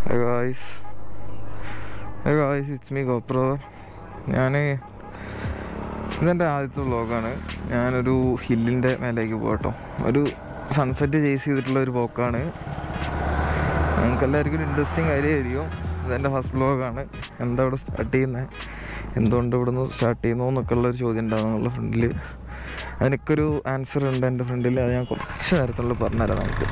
Hey guys. Hey guys, it's me GoPro. ഞാൻ ഇതെൻ്റെ ആദ്യത്തെ വ്ളോഗാണ് ഞാനൊരു ഹില്ലിൻ്റെ മേലേക്ക് പോകട്ടോ ഒരു സൺസെറ്റ് ചേസ് ചെയ്തിട്ടുള്ള ഒരു പോക്കാണ് നിങ്ങൾക്ക് എല്ലാവർക്കും ഒരു ഇൻട്രസ്റ്റിംഗ് കാര്യമായിരിക്കും ഇതെൻ്റെ ഫസ്റ്റ് വ്ളോഗാണ് എന്താ ഇവിടെ സ്റ്റാർട്ട് ചെയ്യുന്നത് എന്തുകൊണ്ട് ഇവിടെ നിന്ന് സ്റ്റാർട്ട് ചെയ്യുന്നു എന്നൊക്കെ ഉള്ളൊരു ചോദ്യം ഉണ്ടാവും നിങ്ങളുടെ ഫ്രണ്ടിൽ അതിനൊക്കൊരു ആൻസർ ഉണ്ട് എൻ്റെ ഫ്രണ്ടിൽ അത് ഞാൻ കുറച്ച് നേരത്തുള്ളിൽ പറഞ്ഞുതരാം നമുക്ക്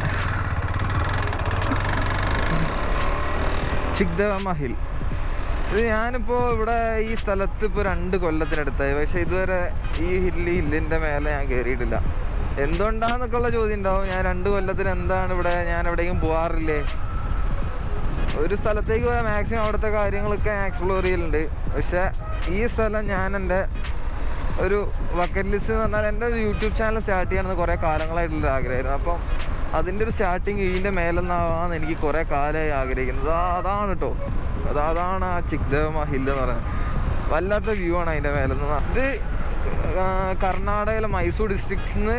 ചിക്ദവ ഹിൽ ഇത് ഞാനിപ്പോൾ ഇവിടെ ഈ സ്ഥലത്ത് ഇപ്പോൾ രണ്ട് കൊല്ലത്തിനടുത്തായി പക്ഷെ ഇതുവരെ ഈ ഹില്ല് ഹില്ലിൻ്റെ മേലെ ഞാൻ കയറിയിട്ടില്ല എന്തുകൊണ്ടാന്നൊക്കെ ഉള്ള ചോദ്യം ഉണ്ടാവും ഞാൻ രണ്ട് കൊല്ലത്തിന് എന്താണ് ഇവിടെ ഞാൻ എവിടെയെങ്കിലും പോകാറില്ലേ ഒരു സ്ഥലത്തേക്ക് പോയാൽ മാക്സിമം അവിടുത്തെ കാര്യങ്ങളൊക്കെ എക്സ്പ്ലോർ ചെയ്യലുണ്ട് പക്ഷെ ഈ സ്ഥലം ഞാൻ എൻ്റെ ഒരു ബക്കറ്റ് ലിസ്റ്റ് എന്ന് പറഞ്ഞാൽ എൻ്റെ ഒരു യൂട്യൂബ് ചാനൽ സ്റ്റാർട്ട് ചെയ്യണമെന്ന് കുറേ കാലങ്ങളായിട്ടുള്ള ആഗ്രഹമായിരുന്നു അപ്പം അതിൻ്റെ ഒരു സ്റ്റാർട്ടിങ് ഇതിൻ്റെ മേലെന്നാവാന്ന് എനിക്ക് കുറേ കാലമായി ആഗ്രഹിക്കുന്നത് ആ അതാണ് കേട്ടോ അത് അതാണ് ആ ചിക്ദേവ ഹില്ല് എന്ന് പറയുന്നത് വല്ലാത്ത വ്യൂ ആണ് അതിൻ്റെ മേലെ നിന്ന് ഇത് ആ, കർണാടകയിലെ മൈസൂർ ഡിസ്ട്രിക്റ്റിൽ നിന്ന്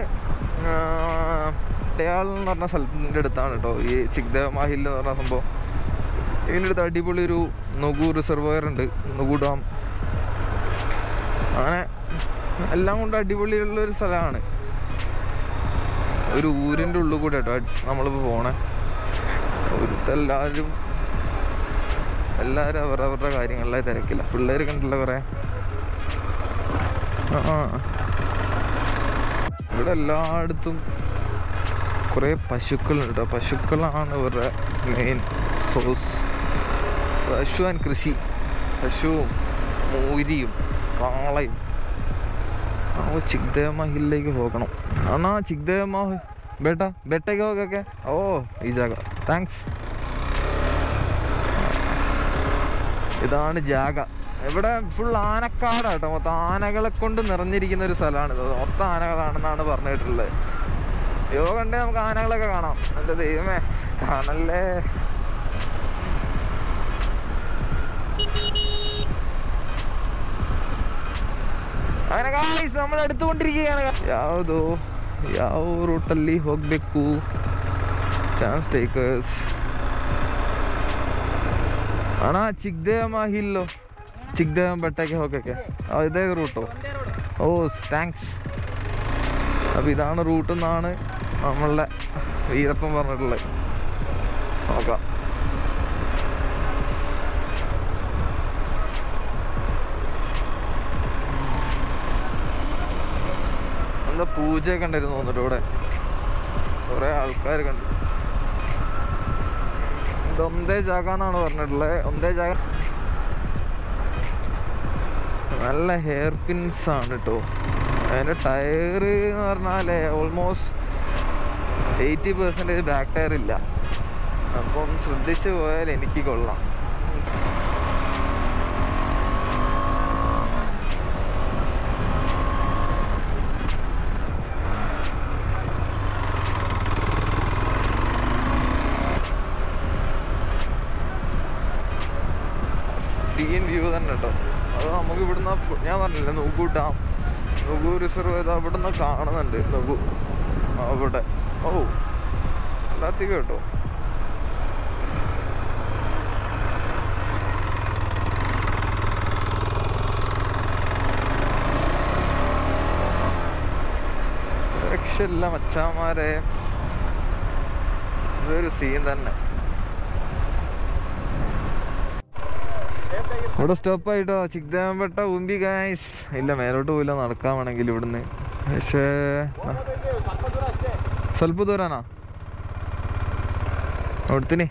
ടയാൾ എന്ന് പറഞ്ഞ സ്ഥലത്തിൻ്റെ അടുത്താണ് കേട്ടോ ഈ ചിക്ദേവ ഹില്ല് എന്ന് പറഞ്ഞ സംഭവം ഇതിൻ്റെ അടുത്ത് അടിപൊളി ഒരു നൊഗു റിസർവോയർ ഉണ്ട് നൊഗു ഡാം അങ്ങനെ എല്ലാം കൊണ്ട് അടിപൊളിയുള്ള ഒരു സ്ഥലമാണ് ഒരു ഊരിൻ്റെ ഉള്ളിൽ കൂടെ കേട്ടോ നമ്മളിപ്പോൾ പോണേ ഒരുത്തെല്ലാവരും എല്ലാവരും അവരവരുടെ കാര്യങ്ങളിലായി തിരക്കില്ല പിള്ളേർ കണ്ടില്ല കുറേ ആ ആ. ഇവിടെ എല്ലായിടത്തും കുറേ പശുക്കളുണ്ട് കേട്ടോ പശുക്കളാണ് ഇവരുടെ മെയിൻ സോഴ്സ് പശു ആൻഡ് കൃഷി പശുവും മൂരിയും കാളയും ആ ചിക്ദേവ ഹില്ലിലേക്ക് പോകണം അണ്ണാ ചിക്ദേവ ബേട്ട ബെട്ടയ്ക്ക് ಹೋಗಕ್ಕೆ ഓ ഈ ജാഗ താങ്ക്സ് ഇതാണ് ജാഗ ഇവിടെ ഫുൾ ആനക്കാടാട്ടോ മൊത്തം ആനകളെ കൊണ്ട് നിറഞ്ഞിരിക്കുന്ന ഒരു സ്ഥലമാണ് ഇത് മൊത്തം ആനകളാണെന്നാണ് പറഞ്ഞിട്ടുള്ളത് യോ കണ്ടേ നമുക്ക് ആനകളൊക്കെ കാണാം എൻ്റെ ദൈവമേ കാണല്ലേ അങ്ങനെ ഗായ്സ് നമ്മൾ എടുത്തുകൊണ്ടിരിക്കുകയാണ് ಯಾವುದು ಯಾವ ರೂಟಲ್ಲಿ ಹೋಗಬೇಕು ಚಾನ್ಸ್ ಟೇಕರ್ಸ್ ಅಣ್ಣ ಚಿಕ್ದೇವಮ್ಮ ಹಿಲ್ಲು ಚಿಕ್ದೇವಮ್ಮ ಬೆಟ್ಟಕ್ಕೆ ಹೋಗಕ್ಕೆ ആ, ഇതേ റൂട്ടോ ഓ താങ്ക്സ് അപ്പോൾ ഇതാണ് റൂട്ട് എന്നാണ് നമ്മളുടെ വീരപ്പൻ പറഞ്ഞിട്ടുള്ളത് നോക്കാം എന്താ പൂജയൊക്കെ ഉണ്ടായിരുന്നു തോന്നിട്ട് ഇവിടെ കുറെ ആൾക്കാർ കണ്ടു ഇത് ഒന്നേ ജാഗ എന്നാണ് പറഞ്ഞിട്ടുള്ളത് ഒന്നേ ജാഗ നല്ല ഹെയർ പിൻസ് ആണ് കേട്ടോ അതിന്റെ ടയർ എന്ന് പറഞ്ഞാലേ almost eighty percentage back tyre ഇല്ല അപ്പം ശ്രദ്ധിച്ചു പോയാൽ എനിക്ക് കൊള്ളാം സീൻ വ്യൂ തന്നെ കേട്ടോ അത് നമുക്ക് ഇവിടുന്ന് ഫു- ഞാൻ പറഞ്ഞില്ലേ നോക്കൂ ഡാം നോക്കൂ റിസർവ് ചെയ്ത് അവിടുന്ന് കാണുന്നുണ്ട് നോക്കൂ അവിടെ ഓ അല്ലാത്തേക്ക് കേട്ടോ രക്ഷയില്ല മച്ചാമാരെ ഇതൊരു സീൻ തന്നെ ഇവിടെ സ്റ്റോപ്പ് ആയിട്ടോ ചിക്താമ്പട്ട ഉമ്പി ഗായ്സ് ഇല്ല മേലോട്ട് പോയില്ല നടക്കാൻ വേണമെങ്കിൽ ഇവിടുന്ന് പക്ഷേ ಸ್ವಲ್ಪ ದೂರನಾ ನೋಡ್ತೀನಿ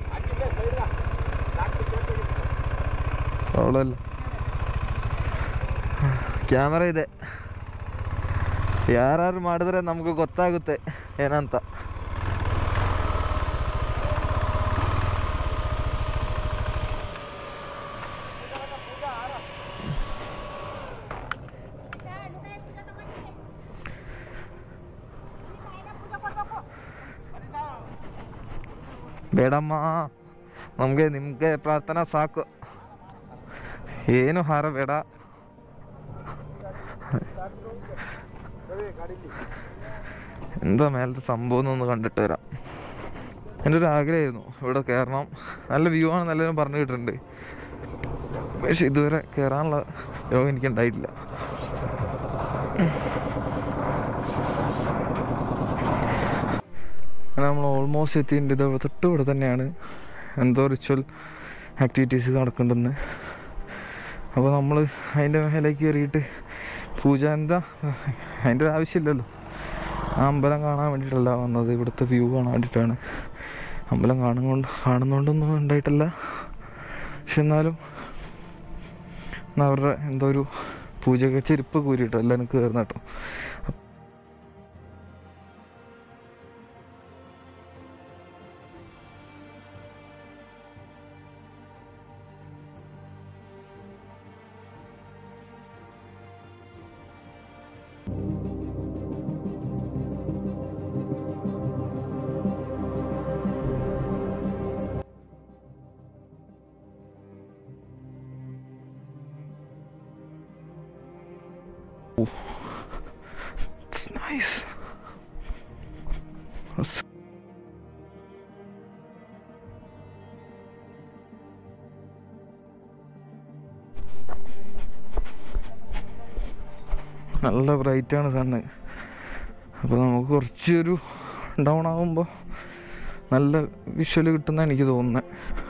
ಅವಳಲ್ಲ ಕ್ಯಾಮರಾ ಇದೆ ಯಾರು ಮಾಡಿದ್ರೆ ನಮ್ಗೆ ಗೊತ್ತಾಗುತ್ತೆ ಏನಂತ ಬೇಡಮ್ಮ ನಮಗೆ ನಿಮಗೆ ಪ್ರಾರ್ಥನಾ ಸಾಕು ಏನು ಹಾರ ಬೇಡ എന്താ മേലത്തെ സംഭവം എന്നൊന്ന് കണ്ടിട്ട് വരാം എൻ്റെ ഒരു ആഗ്രഹമായിരുന്നു ഇവിടെ കയറണം നല്ല വ്യൂ ആണ് നല്ലതും പറഞ്ഞു കിട്ടുന്നുണ്ട് പക്ഷെ ഇതുവരെ കയറാനുള്ള യോഗം എനിക്ക് ഉണ്ടായിട്ടില്ല അങ്ങനെ നമ്മൾ ഓൾമോസ്റ്റ് എത്തിയിട്ടുണ്ട് ഇത് തൊട്ട് ഇവിടെ തന്നെയാണ് എന്തോ റിച്വൽ ആക്ടിവിറ്റീസ് നടക്കുന്നുണ്ടെന്ന് അപ്പോൾ നമ്മൾ അതിൻ്റെ മേലേക്ക് കയറിയിട്ട് പൂജ എന്താ അതിൻ്റെ ഒരു ആവശ്യമില്ലല്ലോ ആ അമ്പലം കാണാൻ വേണ്ടിയിട്ടല്ല വന്നത് ഇവിടുത്തെ വ്യൂ കാണാൻ വേണ്ടിയിട്ടാണ് അമ്പലം കാണുകൊണ്ട് കാണുന്നതുകൊണ്ടൊന്നും ഉണ്ടായിട്ടല്ല പക്ഷെ എന്നാലും എന്നാ അവരുടെ എന്തോ ഒരു പൂജയൊക്കെ ചെരുപ്പ് കൂരിട്ടോ എല്ലാവരും കയറുന്ന കേട്ടോ It's nice. That's- നല്ല ബ്രൈറ്റ് ആണ് കണ്ണ് അപ്പോൾ നമുക്ക് കുറച്ചൊരു ഡൗൺ ആകുമ്പോൾ നല്ല വിഷ്വൽ കിട്ടുന്ന എനിക്ക് തോന്നുന്നത്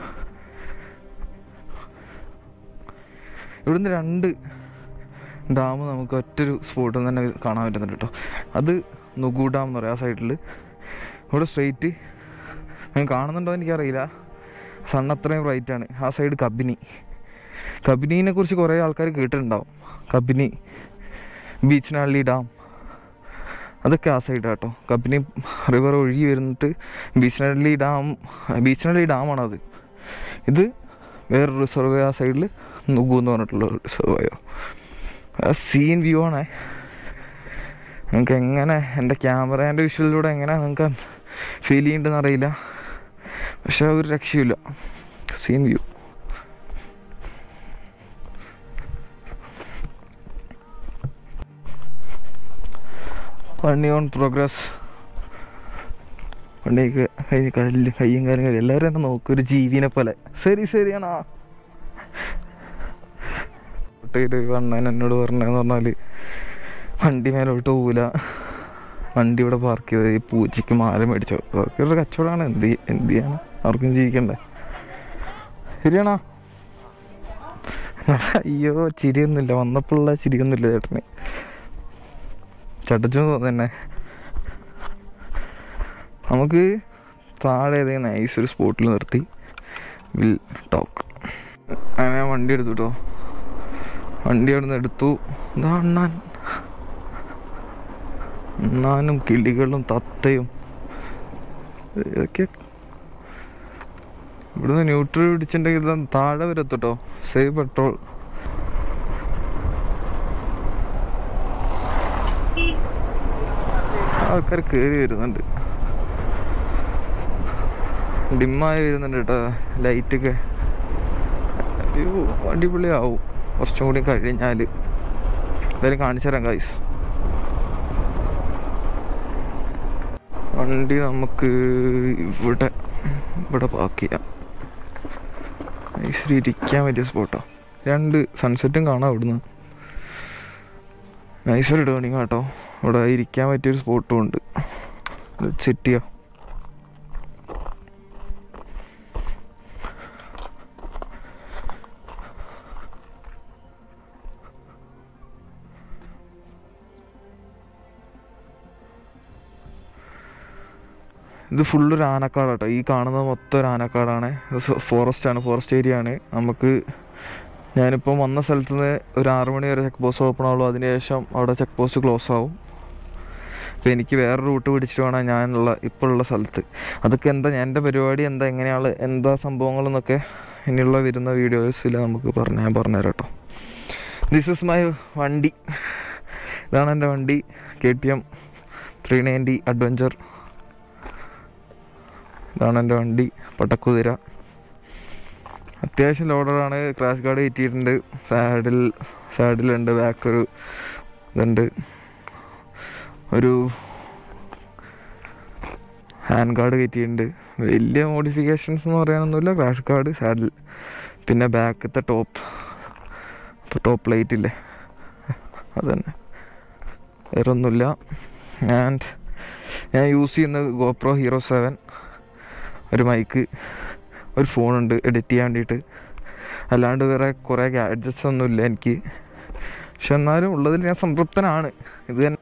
ഇവിടുന്ന് രണ്ട് ഡാം നമുക്ക് ഒറ്റൊരു സ്പോട്ടിൽ തന്നെ കാണാൻ പറ്റുന്നുണ്ട് കേട്ടോ അത് നുഗു ഡാം എന്ന് പറയാം ആ സൈഡിൽ ഇവിടെ സ്ട്രെയിറ്റ് ഞാൻ കാണുന്നുണ്ടോ എനിക്കറിയില്ല സൺ അത്രയും ബ്രൈറ്റ് ആണ് ആ സൈഡ് കബിനി കബിനീനെ കുറിച്ച് കുറേ ആൾക്കാർ കേട്ടിട്ടുണ്ടാവും കബിനി ബീച്ചിനള്ളി ഡാം അതൊക്കെ ആ സൈഡ് കേട്ടോ കബിനി റിവർ ഒഴുകി വരുന്നിട്ട് ബീച്ചിനള്ളി ഡാം ബീച്ചിനള്ളി ഡാമാണത് ഇത് വേറൊരു റിസർവ് ആ സൈഡിൽ നുഗു എന്ന് പറഞ്ഞിട്ടുള്ള റിസർവായോ ആ സീൻ വ്യൂ ആണേ നിങ്ങൾക്ക് എങ്ങനെ എൻ്റെ ക്യാമറേൻ്റെ വിഷ്വലിലൂടെ എങ്ങനെ നിങ്ങൾക്ക് ഫീൽ ചെയ്യുന്നുണ്ടെന്ന് അറിയില്ല പക്ഷെ ഒരു രക്ഷയില്ല സീൻ വ്യൂ വണ്ടി ഓൺ പ്രോഗ്രസ് വണ്ടിക്ക് കൈ കല്ല് കയ്യും കാലും കഴിയും എല്ലാവരും എന്നെ നോക്കും ഒരു ജീവിനെ പോലെ ശരി ശരിയാണോ ഒരു അണ്ണൻ എന്നോട് പറഞ്ഞതെന്ന് പറഞ്ഞാൽ വണ്ടി മേലോട്ട് പോവില്ല വണ്ടി ഇവിടെ പാർക്ക് ചെയ്ത് ഈ പൂച്ചയ്ക്ക് മാല മേടിച്ചോ അതൊക്കെ ഒരു കച്ചവടമാണ് എന്ത് ചെയ്യ- എന്ത് ചെയ്യാണ് അവർക്കും ജീവിക്കണ്ടേ ശരിയാണോ അയ്യോ ചിരിയൊന്നുമില്ല വന്നപ്പോഴുള്ള ചിരിയൊന്നുമില്ല ചേട്ടന് ചട്ടച്ചു തന്നെ നമുക്ക് താഴെ ഏതെങ്കിലും നൈസ് ഒരു സ്പോട്ടിൽ നിർത്തി വിൽ ടോക്ക് അങ്ങനെ ഞാൻ വണ്ടി എടുത്തു കേട്ടോ വണ്ടി അവിടെ നിന്ന് എടുത്തു എന്താ അണ്ണാൻ അണ്ണാനും കിളികളും തത്തയും ഇതൊക്കെ ഇവിടുന്ന് ന്യൂട്രൽ പിടിച്ചിട്ടുണ്ടെങ്കിൽ ഇത് താഴെ വരെ എത്തട്ടോ സേവ് പെട്രോൾ ആൾക്കാർ കയറി വരുന്നുണ്ട് ഡിമ്മായി വരുന്നുണ്ട് കേട്ടോ ലൈറ്റൊക്കെ അയ്യോ അടിപൊളിയാവും കുറച്ചും കൂടി കഴിഞ്ഞാൽ എന്തായാലും കാണിച്ചു തരാം ഗൈസ് വണ്ടി നമുക്ക് ഇവിടെ ഇവിടെ പാർക്ക് ചെയ്യാം ഐശ്വര്യ ഇരിക്കാൻ പറ്റിയ സ്പോട്ടാ രണ്ട് സൺസെറ്റും കാണാം ഇവിടുന്ന് നൈസൊരു ടേണിങ് കേട്ടോ ഇവിടെ ഇരിക്കാൻ പറ്റിയൊരു സ്പോട്ടും ഉണ്ട് സെറ്റ് ചെയ്യാം ഇത് ഫുള്ള് ഒരു ആനക്കാട് കേട്ടോ ഈ കാണുന്നത് മൊത്തം ഒരു ആനക്കാടാണ് ഫോറസ്റ്റ് ആണ് ഫോറസ്റ്റ് ഏരിയ ആണ് നമുക്ക് ഞാനിപ്പം വന്ന സ്ഥലത്ത് നിന്ന് ഒരു ആറ് മണി വരെ ചെക്ക് പോസ്റ്റ് ഓപ്പൺ ആവുള്ളൂ അതിനുശേഷം അവിടെ ചെക്ക് പോസ്റ്റ് ക്ലോസ് ആവും അപ്പോൾ എനിക്ക് വേറെ റൂട്ട് പിടിച്ചിട്ട് വേണം ഞാനുള്ള ഇപ്പോൾ ഉള്ള സ്ഥലത്ത് അതൊക്കെ എന്താ ഞാൻ എൻ്റെ പരിപാടി എന്താ എങ്ങനെയാണ് എന്താ സംഭവങ്ങളെന്നൊക്കെ ഇനിയുള്ള വരുന്ന വീഡിയോസിൽ നമുക്ക് പറഞ്ഞ് ഞാൻ പറഞ്ഞുതരാം കേട്ടോ ദിസ് ഇസ് മൈ വണ്ടി ഇതാണ് എൻ്റെ വണ്ടി K T M three ninety adventure ഇതാണ് എൻ്റെ വണ്ടി പട്ടക്കുതിര അത്യാവശ്യം ലോഡറാണ് ക്രാഷ് ഗാർഡ് കയറ്റിയിട്ടുണ്ട് സാഡിൽ സാഡിലുണ്ട് ബാക്ക് ഒരു ഇതുണ്ട് ഒരു ഹാൻഡ് ഗാർഡ് കയറ്റിയിട്ടുണ്ട് വലിയ മോഡിഫിക്കേഷൻസ് എന്ന് പറയാനൊന്നുമില്ല ക്രാഷ് ഗാർഡ് സാഡിൽ പിന്നെ ബാക്കത്തെ ടോപ്പ് ടോപ്പ് ലൈറ്റ് ഇല്ലേ അതന്നെ വേറെ ഒന്നുമില്ല ആൻഡ് ഞാൻ യൂസ് ചെയ്യുന്നത് ഗോപ്രോ ഹീറോ സെവൻ ഒരു മൈക്ക് ഒരു ഫോണുണ്ട് എഡിറ്റ് ചെയ്യാൻ വേണ്ടിയിട്ട് അല്ലാണ്ട് വേറെ കുറേ ഗാഡ്ജറ്റ്സ് ഒന്നുമില്ല എനിക്ക് പക്ഷെ എന്നാലും ഉള്ളതിൽ ഞാൻ സംതൃപ്തനാണ് ഇത് തന്നെ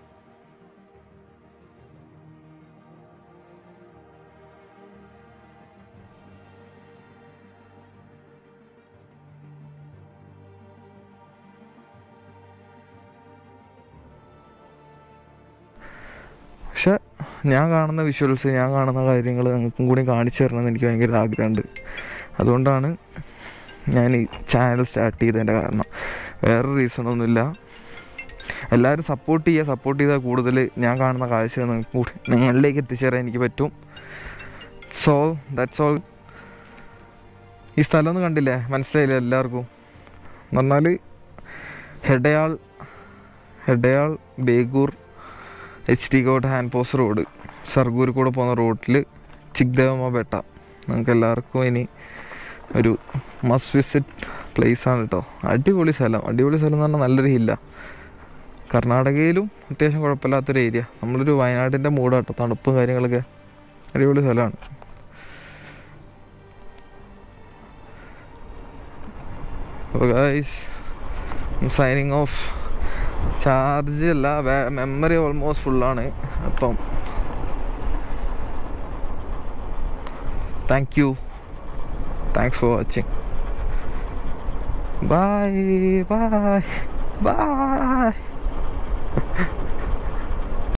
പക്ഷെ ഞാൻ കാണുന്ന വിഷ്വൽസ് ഞാൻ കാണുന്ന കാര്യങ്ങൾ നിങ്ങൾക്കും കൂടി കാണിച്ചു തരണമെന്ന് എനിക്ക് ഭയങ്കര ആഗ്രഹമുണ്ട് അതുകൊണ്ടാണ് ഞാൻ ഈ ചാനൽ സ്റ്റാർട്ട് ചെയ്തതിൻ്റെ കാരണം വേറെ റീസൺ ഒന്നുമില്ല എല്ലാവരും സപ്പോർട്ട് ചെയ്യുക സപ്പോർട്ട് ചെയ്താൽ കൂടുതൽ ഞാൻ കാണുന്ന കാഴ്ച നിങ്ങൾക്ക് കൂടി നിങ്ങളിലേക്ക് എത്തിച്ചേരാൻ എനിക്ക് പറ്റും സോ ദാറ്റ്സ് ഓൾ ഈ സ്ഥലമൊന്നും കണ്ടില്ലേ മനസ്സിലായില്ലേ എല്ലാവർക്കും എന്ന് പറഞ്ഞാൽ Hediyala Hediyala Begur H T Kote hand post road Sargur കൂടെ പോകുന്ന റോഡിൽ ചിക്ദേവമ ബെട്ട നിങ്ങൾക്ക് എല്ലാവർക്കും ഇനി ഒരു മസ്റ്റ് വിസിറ്റ് പ്ലേസ് ആണ് കേട്ടോ അടിപൊളി സ്ഥലം അടിപൊളി സ്ഥലം എന്ന് പറഞ്ഞാൽ നല്ലൊരു ഹില്ല കർണാടകയിലും അത്യാവശ്യം കുഴപ്പമില്ലാത്തൊരു ഏരിയ നമ്മളൊരു വയനാടിൻ്റെ മൂടാട്ടോ തണുപ്പും കാര്യങ്ങളൊക്കെ അടിപൊളി സ്ഥലമാണ് സൈനിങ് ഓഫ് ചാർജ് അല്ല മെമ്മറി ഓൾമോസ്റ്റ് ഫുള്ളാണ് അപ്പം thank you thanks for watching bye bye by